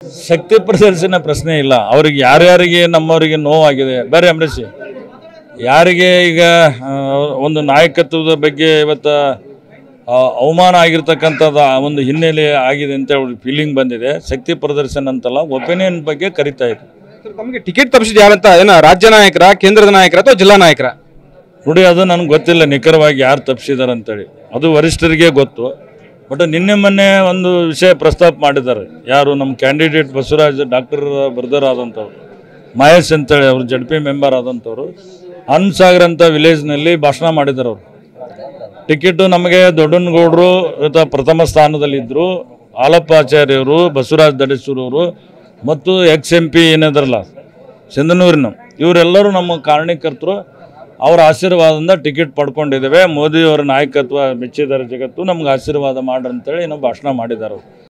ಶಕ್ತಿ ಪ್ರದರ್ಶನ ಪ್ರಶ್ನೆ ಇಲ್ಲ ಅವ್ರಿಗೆ ಯಾರ್ಯಾರಿಗೆ ನಮ್ಮವರಿಗೆ ನೋವಾಗಿದೆ ಬೇರೆ ಅಂಬರೀಷ್ ಯಾರಿಗೆ ಈಗ ಆ, ಒಂದು ನಾಯಕತ್ವದ ಬಗ್ಗೆ ಇವತ್ತು ಆ, ಅವಮಾನ ಆಗಿರ್ತಕ್ಕಂಥದ್ದು ಆ ಒಂದು ಹಿನ್ನೆಲೆ ಆಗಿದೆ ಅಂತ ಅವ್ರಿಗೆ ಫೀಲಿಂಗ್ ಬಂದಿದೆ ಶಕ್ತಿ ಪ್ರದರ್ಶನ ಅಂತಲ್ಲ ಒಪಿನಿಯನ್ ಬಗ್ಗೆ ಕರಿತಾ ಇದ್ರು ಸರ್, ತಮಗೆ ಟಿಕೆಟ್ ತಪ್ಪಿಸಿದ ಯಾರಂತ ಏನ ರಾಜ್ಯ ನಾಯಕರ ಕೇಂದ್ರದ ನಾಯಕರ ಅಥವಾ ಜಿಲ್ಲಾ ನಾಯಕರ ನೋಡಿ ಅದು ನನಗೆ ಗೊತ್ತಿಲ್ಲ ನಿಖರವಾಗಿ ಯಾರು ತಪ್ಪಿಸಿದ್ದಾರೆ ಅಂತೇಳಿ ಅದು ವರಿಷ್ಠರಿಗೆ ಗೊತ್ತು ಬಟ್ ನಿನ್ನೆ ಮೊನ್ನೆ ಒಂದು ವಿಷಯ ಪ್ರಸ್ತಾಪ ಮಾಡಿದ್ದಾರೆ ಯಾರು ನಮ್ಮ ಕ್ಯಾಂಡಿಡೇಟ್ ಬಸವರಾಜ್ ಡಾಕ್ಟರ್ ಬ್ರದರ್ ಆದಂಥವ್ರು ಮಹೇಶ್ ಅಂತೇಳಿ ಅವರು ಜಡ್ ಪಿ ಮೆಂಬರ್ ಆದಂಥವ್ರು ಹನ್ಸಾಗರ್ ಅಂತ ವಿಲೇಜ್ನಲ್ಲಿ ಭಾಷಣ ಮಾಡಿದ್ದಾರೆ ಅವರು ಟಿಕೆಟು ನಮಗೆ ದೊಡ್ಡನಗೌಡರು ಇವತ್ತು ಪ್ರಥಮ ಸ್ಥಾನದಲ್ಲಿದ್ದರು ಹಾಲಪ್ಪ ಆಚಾರ್ಯವರು ಬಸವರಾಜ್ ದಡೇಶ್ವರವರು ಮತ್ತು ಎಕ್ಸ್ ಎಂ ಪಿ ಏನಿದ್ರಲ್ಲ ಸಿಂಧನೂರಿನ ಇವರೆಲ್ಲರೂ ನಮ್ಮ ಕಾರಣೀಕರ್ತರು ಅವರ ಆಶೀರ್ವಾದದಿಂದ ಟಿಕೆಟ್ ಪಡ್ಕೊಂಡಿದ್ದೇವೆ ಮೋದಿಯವರ ನಾಯಕತ್ವ ಮೆಚ್ಚಿದ್ದಾರೆ ಜಗತ್ತು ನಮ್ಗೆ ಆಶೀರ್ವಾದ ಮಾಡ್ರಿ ಅಂತೇಳಿ ಏನೋ ಭಾಷಣ ಮಾಡಿದ್ದಾರೆ ಅವ್ರು